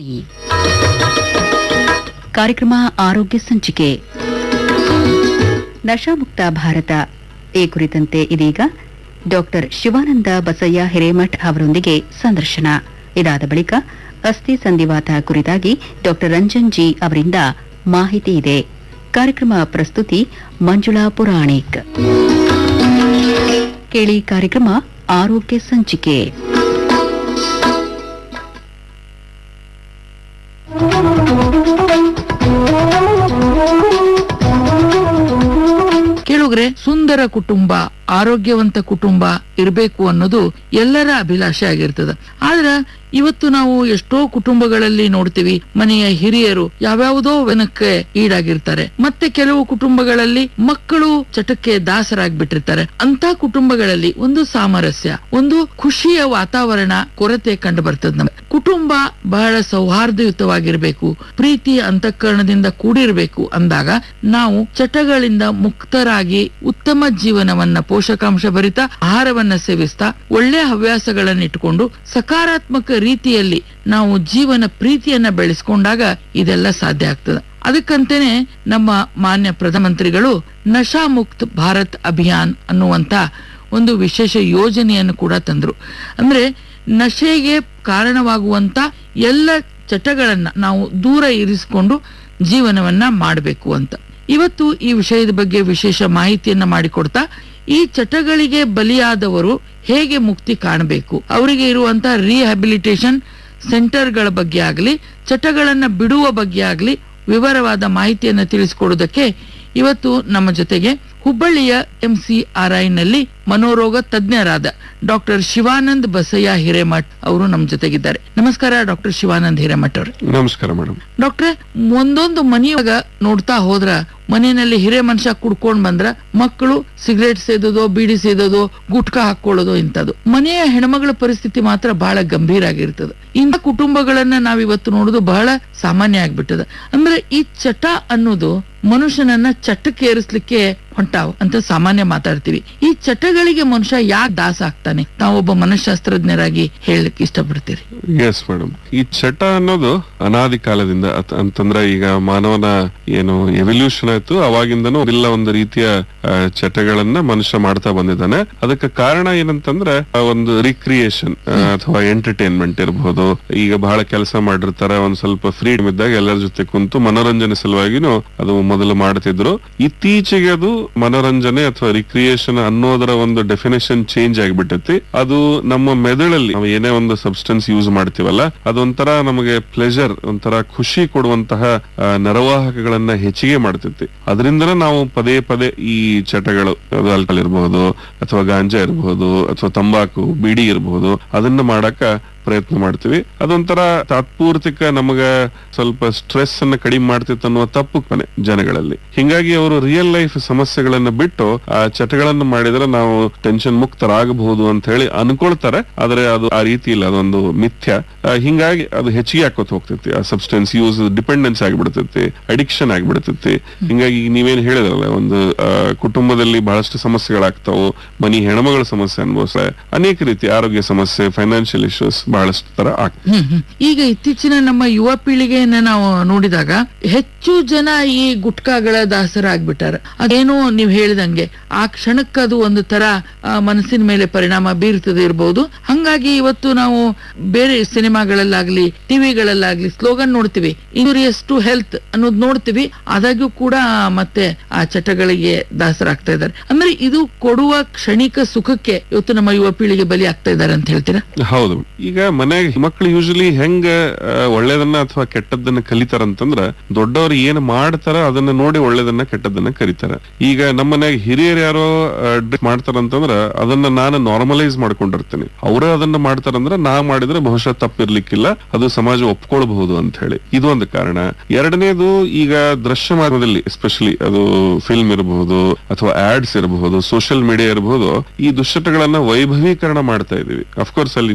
ಕಾರ್ಯಕ್ರಮ ಆರೋಗ್ಯ ಸಂಚಿಕೆ ನಶಾಮುಕ್ತ ಭಾರತ ಈ ಕುರಿತಂತೆ ಇದೀಗ ಡಾಕ್ಟರ್ ಶಿವಾನಂದ ಬಸಯ್ಯ ಹಿರೇಮಠ್ ಅವರೊಂದಿಗೆ ಸಂದರ್ಶನ ಇದಾದ ಬಳಿಕ ಅಸ್ಥಿ ಸಂಧಿವಾತ ಕುರಿತಾಗಿ ಡಾಕ್ಟರ್ ರಂಜನ್ ಜಿ ಅವರಿಂದ ಮಾಹಿತಿ ಇದೆ ಕಾರ್ಯಕ್ರಮ ಪ್ರಸ್ತುತಿ ಮಂಜುಳಾ ಪುರಾಣಿಕ್ ಕೇಳಿ ಕಾರ್ಯಕ್ರಮ ಆರೋಗ್ಯ ಸಂಚಿಕೆ ಕೇಳುಗ್ರೆ ಸುಂದರ ಕುಟುಂಬ ಆರೋಗ್ಯವಂತ ಕುಟುಂಬ ಇರಬೇಕು ಅನ್ನೋದು ಎಲ್ಲರ ಅಭಿಲಾಷೆ ಆಗಿರ್ತದ ಆದ್ರ ಇವತ್ತು ನಾವು ಎಷ್ಟೋ ಕುಟುಂಬಗಳಲ್ಲಿ ನೋಡ್ತೀವಿ ಮನೆಯ ಹಿರಿಯರು ಯಾವ್ಯಾವುದೋ ವೆನಕ್ಕೆ ಈಡಾಗಿರ್ತಾರೆ ಮತ್ತೆ ಕೆಲವು ಕುಟುಂಬಗಳಲ್ಲಿ ಮಕ್ಕಳು ಚಟಕ್ಕೆ ದಾಸರಾಗ್ಬಿಟ್ಟಿರ್ತಾರೆ ಅಂತ ಕುಟುಂಬಗಳಲ್ಲಿ ಒಂದು ಸಾಮರಸ್ಯ ಒಂದು ಖುಷಿಯ ವಾತಾವರಣ ಕೊರತೆ ಕಂಡು ಬರ್ತದ ನಮ್ಗೆ ಕುಟುಂಬ ಬಹಳ ಸೌಹಾರ್ದಯುತವಾಗಿರ್ಬೇಕು ಪ್ರೀತಿ ಅಂತಃಕರಣದಿಂದ ಕೂಡಿರ್ಬೇಕು ಅಂದಾಗ ನಾವು ಚಟಗಳಿಂದ ಮುಕ್ತರಾಗಿ ಉತ್ತಮ ಜೀವನವನ್ನ ಪೋಷಕಾಂಶ ಭರಿತ ಆಹಾರವನ್ನ ಸೇವಿಸ್ತಾ ಒಳ್ಳೆ ಹವ್ಯಾಸಗಳನ್ನ ಇಟ್ಟುಕೊಂಡು ಸಕಾರಾತ್ಮಕ ರೀತಿಯಲ್ಲಿ ನಾವು ಜೀವನ ಪ್ರೀತಿಯನ್ನ ಬೆಳೆಸ್ಕೊಂಡಾಗ ಇದೆಲ್ಲ ಸಾಧ್ಯ ಆಗ್ತದೆ ಅದಕ್ಕಂತೇನೆ ನಮ್ಮ ಮಾನ್ಯ ಪ್ರಧಾನಮಂತ್ರಿಗಳು ನಶಾ ಮುಕ್ತ್ ಭಾರತ್ ಅಭಿಯಾನ್ ಅನ್ನುವಂತ ಒಂದು ವಿಶೇಷ ಯೋಜನೆಯನ್ನು ಕೂಡ ತಂದ್ರು ಅಂದ್ರೆ ನಶೆಗೆ ಕಾರಣವಾಗುವಂತ ಎಲ್ಲ ಚಟಗಳನ್ನ ನಾವು ದೂರ ಇರಿಸಿಕೊಂಡು ಜೀವನವನ್ನ ಮಾಡಬೇಕು ಅಂತ ಇವತ್ತು ಈ ವಿಷಯದ ಬಗ್ಗೆ ವಿಶೇಷ ಮಾಹಿತಿಯನ್ನ ಮಾಡಿಕೊಡ್ತಾ ಈ ಚಟಗಳಿಗೆ ಬಲಿಯಾದವರು ಹೇಗೆ ಮುಕ್ತಿ ಕಾಣಬೇಕು ಅವರಿಗೆ ಇರುವಂತಹ ರಿಹ್ಯಾಬಿಲಿಟೇಷನ್ ಸೆಂಟರ್ಗಳ ಬಗ್ಗೆ ಆಗಲಿ ಚಟಗಳನ್ನ ಬಿಡುವ ಬಗ್ಗೆ ಆಗಲಿ ವಿವರವಾದ ಮಾಹಿತಿಯನ್ನ ತಿಳಿಸಿಕೊಡುವುದಕ್ಕೆ ಇವತ್ತು ನಮ್ಮ ಜೊತೆಗೆ ಹುಬ್ಬಳ್ಳಿಯ ಎಂಸಿಆರ್ಐ ನಲ್ಲಿ ಮನೋರೋಗ ತಜ್ಞರಾದ ಡಾಕ್ಟರ್ ಶಿವಾನಂದ್ ಬಸಯ್ಯ ಹಿರೇಮಠ್ ಅವರು ನಮ್ಮ ಜೊತೆಗಿದ್ದಾರೆ ನಮಸ್ಕಾರ ಡಾಕ್ಟರ್ ಶಿವಾನಂದ್ ಹಿರೇಮಠ್ ಅವರು ನಮಸ್ಕಾರ ಮೇಡಮ್ ಡಾಕ್ಟ್ರೆ ಒಂದೊಂದು ಮನೆಯೊಳಗ ನೋಡ್ತಾ ಹೋದ್ರ ಮನೆಯಲ್ಲಿ ಹಿರೇ ಮನುಷ್ಯ ಕುಡ್ಕೊಂಡ್ ಬಂದ್ರ ಮಕ್ಕಳು ಸಿಗರೇಟ್ ಸೇದೋದು ಬೀಡಿ ಸೇದೋದು ಗುಟ್ಕಾ ಹಾಕೊಳ್ಳೋದು ಇಂಥದ್ದು ಮನೆಯ ಹೆಣ್ಮಗಳ ಪರಿಸ್ಥಿತಿ ಮಾತ್ರ ಬಹಳ ಗಂಭೀರ ಆಗಿರ್ತದ ಇಂಥ ಕುಟುಂಬಗಳನ್ನ ನಾವಿವತ್ತು ನೋಡುದು ಬಹಳ ಸಾಮಾನ್ಯ ಆಗ್ಬಿಟ್ಟದ ಅಂದ್ರೆ ಈ ಚಟ ಅನ್ನೋದು ಮನುಷ್ಯನನ್ನ ಚಟಕ್ಕೇರಿಸ್ಲಿಕ್ಕೆ ಹೊಂಟಾವ್ ಅಂತ ಸಾಮಾನ್ಯ ಮಾತಾಡ್ತೀವಿ ಈ ಚಟಗಳಿಗೆ ಮನುಷ್ಯ ಯಾಕೆ ದಾಸ ಆಗ್ತಾನೆ ತಾವೊಬ್ಬ ಮನಃಶಾಸ್ತ್ರಜ್ಞರಾಗಿ ಹೇಳಲಿಕ್ಕೆ ಇಷ್ಟಪಡ್ತೀರಿ ಎಸ್ ಮೇಡಮ್ ಈ ಚಟ ಅನ್ನೋದು ಅನಾದಿ ಕಾಲದಿಂದ ಅತ್- ಅಂತಂದ್ರೆ ಈಗ ಮಾನವನ ಏನು ಎವಲ್ಯೂಷನ್ ಆಯ್ತು ಅವಾಗಿಂದನೂ ಇಲ್ಲ ಒಂದು ರೀತಿಯ ಆ, ಚಟಗಳನ್ನ ಮನುಷ್ಯ ಮಾಡ್ತಾ ಬಂದಿದ್ದಾನೆ ಅದಕ್ಕೆ ಕಾರಣ ಏನಂತಂದ್ರೆ ಆ ಒಂದು ರಿಕ್ರಿಯೇಷನ್ ಅಥವಾ ಎಂಟರ್ಟೈನ್ಮೆಂಟ್ ಇರಬಹುದು ಈಗ ಬಹಳ ಕೆಲಸ ಮಾಡಿರ್ತಾರೆ ಒಂದ್ ಸ್ವಲ್ಪ ಫ್ರೀಡಮ್ ಇದ್ದಾಗ ಎಲ್ಲರ ಜೊತೆ ಕುಂತು ಮನೋರಂಜನೆ ಸಲುವಾಗಿನೂ ಅದು ಮೊದಲು ಮಾಡ್ತಿದ್ರು ಇತ್ತೀಚೆಗೆ ಅದು ಮನೋರಂಜನೆ ಅಥವಾ ರಿಕ್ರಿಯೇಷನ್ ಅನ್ನೋದರ ಒಂದು ಡೆಫಿನೇಷನ್ ಚೇಂಜ್ ಆಗಿಬಿಟ್ಟೈತಿ ಅದು ನಮ್ಮ ಮೆದುಳಲ್ಲಿ ನಾವು ಏನೇ ಒಂದು ಸಬ್ಸ್ಟೆನ್ಸ್ ಯೂಸ್ ಮಾಡ್ತೀವಲ್ಲ ಅದೊಂಥರ ನಮಗೆ ಪ್ಲೆಜರ್ ಒಂಥರ ಖುಷಿ ಕೊಡುವಂತಹ ಆ, ನರವಾಹಕಗಳನ್ನ ಹೆಚ್ಚಿಗೆ ಮಾಡ್ತೈತಿ ಅದರಿಂದನೇ ನಾವು ಪದೇ ಪದೇ ಈ ಚಟಗಳು ಅದು ಆಲ್ಕೋಹಾಲ್ ಇರಬಹುದು ಅಥವಾ ಗಾಂಜಾ ಇರಬಹುದು ಅಥವಾ ತಂಬಾಕು ಬೀಡಿ ಇರಬಹುದು ಅದನ್ನ ಮಾಡಕ ಪ್ರಯತ್ನ ಮಾಡ್ತೀವಿ ಅದೊಂಥರ ತಾತ್ಪೂರ್ತಿಕ ನಮಗ ಸ್ವಲ್ಪ ಸ್ಟ್ರೆಸ್ ಅನ್ನ ಕಡಿಮೆ ಮಾಡ್ತಿತ್ತು ಅನ್ನುವ ತಪ್ಪು ಕನೆ ಜನಗಳಲ್ಲಿ ಹಿಂಗಾಗಿ ಅವರು ರಿಯಲ್ ಲೈಫ್ ಸಮಸ್ಯೆಗಳನ್ನ ಬಿಟ್ಟು ಆ ಚಟಗಳನ್ನ ಮಾಡಿದ್ರೆ ನಾವು ಟೆನ್ಷನ್ ಮುಕ್ತರಾಗಬಹುದು ಅಂತ ಹೇಳಿ ಅನ್ಕೊಳ್ತಾರೆ ಆದ್ರೆ ಅದು ಆ ರೀತಿ ಇಲ್ಲ ಅದೊಂದು ಮಿಥ್ಯ ಆ, ಹಿಂಗಾಗಿ ಅದು ಹೆಚ್ಚಿಗೆ ಹಾಕೋತ್ ಹೋಗ್ತೈತಿ ಆ ಸಬ್ಸ್ಟೆನ್ಸ್ ಯೂಸ್ ಡಿಪೆಂಡೆನ್ಸ್ ಆಗಿಬಿಡ್ತೈತಿ ಅಡಿಕ್ಷನ್ ಆಗಿಬಿಡ್ತೈತಿ ಹಿಂಗಾಗಿ ಈಗ ನೀವೇನ್ ಹೇಳಿದ್ರಲ್ಲ ಒಂದು ಆ, ಕುಟುಂಬದಲ್ಲಿ ಬಹಳಷ್ಟು ಸಮಸ್ಯೆಗಳಾಗ್ತಾವು ಮನಿ ಹೆಣ್ಮಗಳ ಸಮಸ್ಯೆ ಅನ್ಭವಿಸ್ತಾರೆ ಅನೇಕ ರೀತಿ ಆರೋಗ್ಯ ಸಮಸ್ಯೆ ಫೈನಾನ್ಷಿಯಲ್ ಇಶ್ಯೂಸ್ ಬಹಳಷ್ಟು ತರ ಆಗ್ತವೆ ಹ್ಮ್ ಹ್ಮ್. ಈಗ ಇತ್ತೀಚಿನ ನಮ್ಮ ಯುವ ಪೀಳಿಗೆಯನ್ನ ನಾವು ನೋಡಿದಾಗ ಹೆಚ್ಚು ಜನ ಈ ಗುಟ್ಕಾಗಳ ದಾಸರಾಗ್ಬಿಟ್ಟಾರ ಅದೇನೋ ನೀವ್ ಹೇಳಿದಂಗೆ ಆ ಕ್ಷಣಕ್ಕೆ ಅದು ಒಂದು ತರ ಆ, ಮನಸ್ಸಿನ ಮೇಲೆ ಪರಿಣಾಮ ಬೀರ್ತದೆ ಇರಬಹುದು ಹಂಗಾಗಿ ಇವತ್ತು ನಾವು ಬೇರೆ ಸಿನಿಮಾಗಳಲ್ಲಾಗ್ಲಿ ಟಿವಿಗಳಲ್ಲಾಗ್ಲಿ ಸ್ಲೋಗನ್ ನೋಡ್ತೀವಿ ಇಂಜುರಿಯಸ್ ಟು ಹೆಲ್ತ್ ಅನ್ನೋದು ನೋಡ್ತೀವಿ ಆದಾಗ್ಯೂ ಕೂಡ ಮತ್ತೆ ಆ ಚಟಗಳಿಗೆ ದಾಸರಾಗ್ತಾ ಇದ್ದಾರೆ ಅಂದ್ರೆ ಇದು ಕೊಡುವ ಕ್ಷಣಿಕ ಸುಖಕ್ಕೆ ಇವತ್ತು ನಮ್ಮ ಯುವ ಪೀಳಿಗೆ ಬಲಿ ಆಗ್ತಾ ಇದ್ದಾರೆ ಅಂತ ಹೇಳ್ತೀರಾ ಹೌದು ಈಗ ಮನೆಗೆ ಮಕ್ಕಳು ಯೂಶಲಿ ಹೆಂಗ ಆ, ಒಳ್ಳೇದನ್ನ ಅಥವಾ ಕೆಟ್ಟದ್ದನ್ನ ಕಲಿತಾರಂತಂದ್ರ ದೊಡ್ಡವರು ಏನ್ ಮಾಡ್ತಾರ ಅದನ್ನ ನೋಡಿ ಒಳ್ಳೇದನ್ನ ಕೆಟ್ಟದ್ದನ್ನ ಕಲಿತಾರ ಈಗ ನಮ್ಮ ಮನೆಯಾಗ ಹಿರಿಯರು ಯಾರೋ ಡ್ರಿಂಕ್ ಮಾಡ್ತಾರಂತಂದ್ರ ಅದನ್ನ ನಾನು ನಾರ್ಮಲೈಸ್ ಮಾಡ್ಕೊಂಡಿರ್ತೇನೆ ಅವರೇ ಅದನ್ನ ಮಾಡ್ತಾರಂದ್ರ ನಾ ಮಾಡಿದ್ರೆ ಬಹುಶಃ ತಪ್ಪಿರ್ಲಿಕ್ಕಿಲ್ಲ ಅದು ಸಮಾಜ ಒಪ್ಕೊಳ್ಬಹುದು ಅಂತ ಹೇಳಿ ಇದು ಒಂದು ಕಾರಣ ಎರಡನೇದು ಈಗ ದೃಶ್ಯ ಮಾಧ್ಯಮದಲ್ಲಿ ಎಸ್ಪೆಷಲಿ ಅದು ಫಿಲ್ಮ್ ಇರಬಹುದು ಅಥವಾ ಆಡ್ಸ್ ಇರಬಹುದು ಸೋಷಿಯಲ್ ಮೀಡಿಯಾ ಇರಬಹುದು ಈ ದುಶ್ಚಟಗಳನ್ನ ವೈಭವೀಕರಣ ಮಾಡ್ತಾ ಇದೀವಿ ಅಫ್ಕೋರ್ಸ್ ಅಲ್ಲಿ